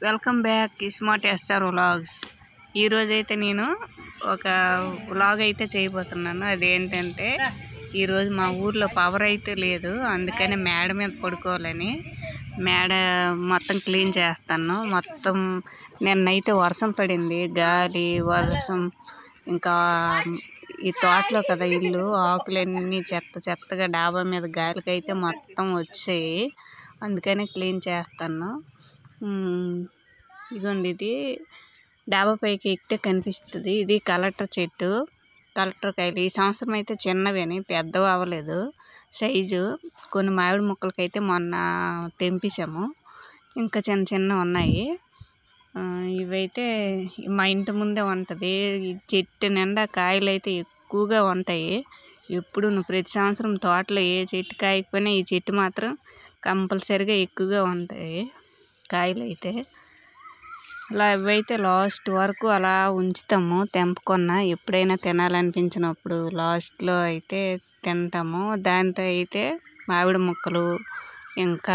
welcome back smart SR vlogs ఈరోజు అయితే నేను ఒక వ్లాగ్ అయితే చేయబోతున్నాను అదేంటంటే ఈరోజు మా ఊర్లో పవర్ అయితే లేదు అందుకని మేడ మీద పడుకోవాలని మేడ మొత్తం క్లీన్ చేస్తాను మొత్తం నిన్నైతే వర్షం పడింది గాలి వర్షం ఇంకా ఈ తోటలో కదా ఇల్లు ఆకులన్నీ చెత్త చెత్తగా డాబా మీద గాలికైతే మొత్తం వచ్చాయి అందుకని క్లీన్ చేస్తాను ఉమ్, ఇదిగోండి ఇది డాబా పైకి ఎక్కితే కనిపిస్తుంది ఇది కలెక్టర్ చెట్టు కలెక్టర్ కాయలు ఈ సంవత్సరం అయితే చిన్నవేని పెద్దవి అవ్వలేదు సైజు కొన్ని మామిడి మొక్కలకైతే మొన్న తెంపేశాము ఇంకా చిన్న చిన్న ఉన్నాయి ఆ, ఇవైతే మా ఇంటి ముందే ఉంటుంది ఈ చెట్టు నిండా కాయలు అయితే ఎక్కువగా ఉంటాయి ఎప్పుడు ప్రతి సంవత్సరం తోటలో ఏ చెట్టు కాయకపోయినా ఈ చెట్టు మాత్రం కంపల్సరిగా ఎక్కువగా ఉంటాయి కాయలు అయితే అలా ఇవైతే లాస్ట్ వరకు అలా ఉంచుతాము తెంపుకున్న ఎప్పుడైనా తినాలనిపించినప్పుడు లాస్ట్లో అయితే తింటాము దాంతో అయితే మామిడి ముక్కలు ఇంకా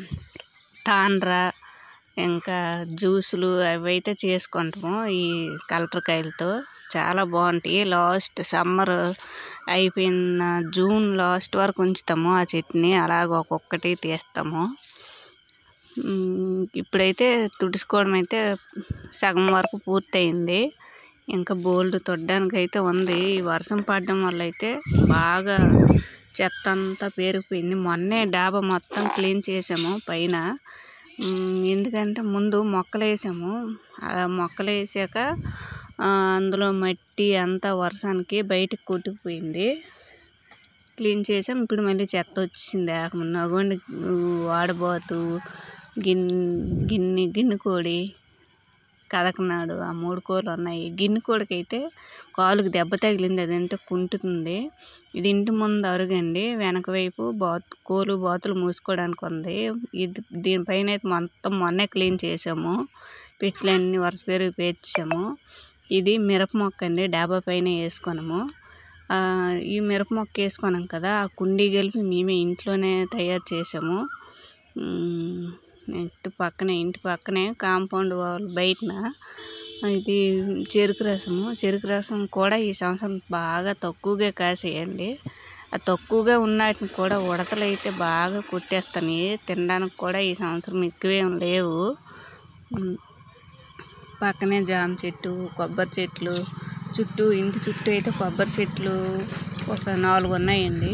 తాండ్ర ఇంకా జ్యూసులు అవి అయితే చేసుకుంటాము ఈ కలటకాయలతో చాలా బాగుంటాయి లాస్ట్ సమ్మర్ అయిపోయిన జూన్ లాస్ట్ వరకు ఉంచుతాము ఆ చెట్టుని అలాగ ఒక్కొక్కటి తీస్తాము ఉమ్, ఇప్పుడైతే తుడుచుకోవడం అయితే సగం వరకు పూర్తయింది ఇంకా బోల్డ్ తొట్టడానికి అయితే ఉంది ఈ వర్షం పడడం వల్ల అయితే బాగా చెత్త అంతా పేరుకుపోయింది మొన్నే డాబా మొత్తం క్లీన్ చేసాము పైన ఉమ్, ఎందుకంటే ముందు మొక్కలు వేసాము ఆ మొక్కలు వేసాక ఆ, అందులో మట్టి అంతా వర్షానికి బయటకు కొట్టుకుపోయింది క్లీన్ చేసాం ఇప్పుడు మళ్ళీ చెత్త వచ్చింది ఆకముందు అగోండి వాడబోతు గిన్ గిన్నె గిన్నె కోడి కదకనాడు ఆ మూడు కోళ్ళు ఉన్నాయి గిన్నె కోడికి అయితే కాలుకి దెబ్బ తగిలింది అదంతా కుంటుతుంది ఇది ఇంటి ముందు అరుగండి వెనక వైపు బాత్ కోలు బాతులు మూసుకోవడానికి ఉంది ఇది దీనిపైన అయితే మొత్తం మొన్నే క్లీన్ చేసాము పెట్లన్నీ వరుస పేరు పేర్చాము ఇది మిరప మొక్క అండి డాబా పైన వేసుకున్నాము ఆ, ఈ మిరప మొక్క వేసుకున్నాం కదా ఆ కుండీ కలిపి మేమే ఇంట్లోనే తయారు చేసాము ఉమ్, ఇంటి పక్కనే ఇంటి పక్కనే కాంపౌండ్ వాల్ బయటన ఇది చెరుకు రసము చెరుకు రసం కూడా ఈ సంవత్సరం బాగా తక్కువగా కాసేయండి ఆ తక్కువగా ఉన్నటిని కూడా ఉడతలు అయితే బాగా కొట్టేస్తాయి తినడానికి కూడా ఈ సంవత్సరం ఎక్కువేం లేవు ఉమ్, పక్కనే జామ చెట్టు కొబ్బరి చెట్లు చుట్టూ ఇంటి చుట్టూ అయితే కొబ్బరి చెట్లు ఒక నాలుగు ఉన్నాయండి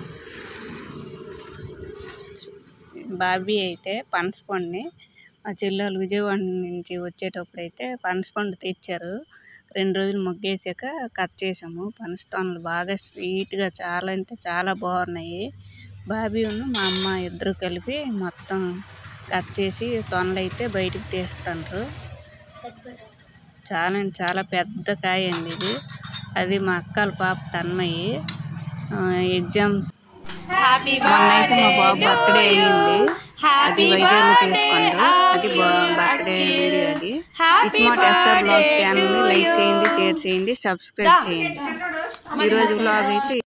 బాబీ అయితే పనసపండుని మా చెల్లెలు విజయవాడ నుంచి వచ్చేటప్పుడు అయితే పనసపండు తెచ్చారు రెండు రోజులు మొగ్గేసాక కట్ చేసాము పనసతోనలు బాగా స్వీట్గా చాలా అంటే చాలా బాగున్నాయి బాబీ ఉన్న మా అమ్మ ఇద్దరు కలిపి మొత్తం కట్ చేసి తొనలు అయితే బయటికి తీస్తుండ్రు చాలా అంటే చాలా పెద్ద కాయ అండి ఇది అది మా అక్కల పాప తన్మయి ఎగ్జామ్స్ మొన్న అయితే మా బాబు బర్త్డే అయ్యింది అది వైజాగ్లో చేసుకుంటారు అది బర్త్డే వీడియో అది స్మార్ట్ ఎస్ఆర్ బ్లాగ్ ఛానల్ని లైక్ చేయండి షేర్ చేయండి సబ్స్క్రైబ్ చేయండి ఈరోజు బ్లాగ్ అయితే